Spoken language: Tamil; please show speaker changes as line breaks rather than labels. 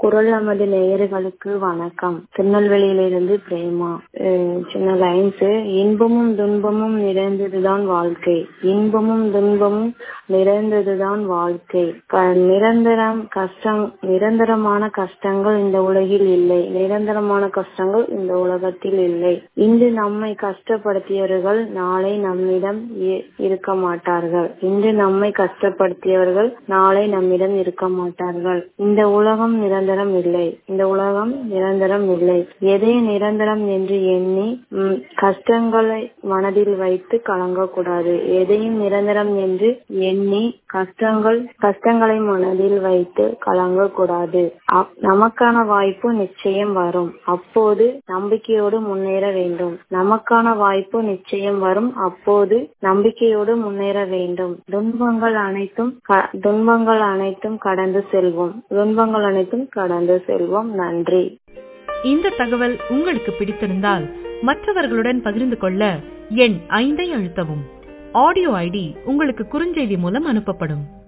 குரல் நமது நேயர்களுக்கு வணக்கம் திருநெல்வேலியிலிருந்து பிரேமா அஹ் சின்ன லைன்ஸ் இன்பமும் துன்பமும் நிறைந்ததுதான் வாழ்க்கை இன்பமும் துன்பமும் நிறைந்ததுதான் வாழ்க்கை க- நிரந்தரம் கஷ்டம் நிரந்தரமான கஷ்டங்கள் இந்த உலகில் இல்லை நிரந்தரமான கஷ்டங்கள் இந்த உலகத்தில் இல்லை இன்று நம்மை கஷ்டப்படுத்தியவர்கள் நாளை நம்மிடம் இ- இருக்க மாட்டார்கள் இன்று நம்மை கஷ்டப்படுத்தியவர்கள் நாளை நம்மிடம் இருக்க மாட்டார்கள் இந்த உலகம் நிரந்தரம் இல்லை இந்த உலகம் நிரந்தரம் இல்லை எதை நிரந்தரம் என்று எண்ணி ம், கஷ்டங்களை மனதில் வைத்து கலங்கக்கூடாது எதையும் நிரந்தரம் என்று எண்ணி கஷ்டங்கள் கஷ்டங்களை மனதில் வைத்து கலங்கக்கூடாது அப்- நமக்கான வாய்ப்பு நிச்சயம் வரும் அப்போது நம்பிக்கையோடு முன்னேற வேண்டும் நமக்கான வாய்ப்பு நிச்சயம் வரும் அப்போது நம்பிக்கையோடு முன்னேற வேண்டும் துன்பங்கள் அனைத்தும் க- துன்பங்கள் அனைத்தும் கடந்து செல்வோம் துன்பங்கள் அனைத்தும் கடந்து செல்வோம் நன்றி
இந்த தகவல் உங்களுக்கு பிடித்திருந்தால் மற்றவர்களுடன் பகிர்ந்து கொள்ள எண் ஐந்தை அழுத்தவும் ஆடியோ ஐடி உங்களுக்கு குறுஞ்செய்தி மூலம் அனுப்பப்படும்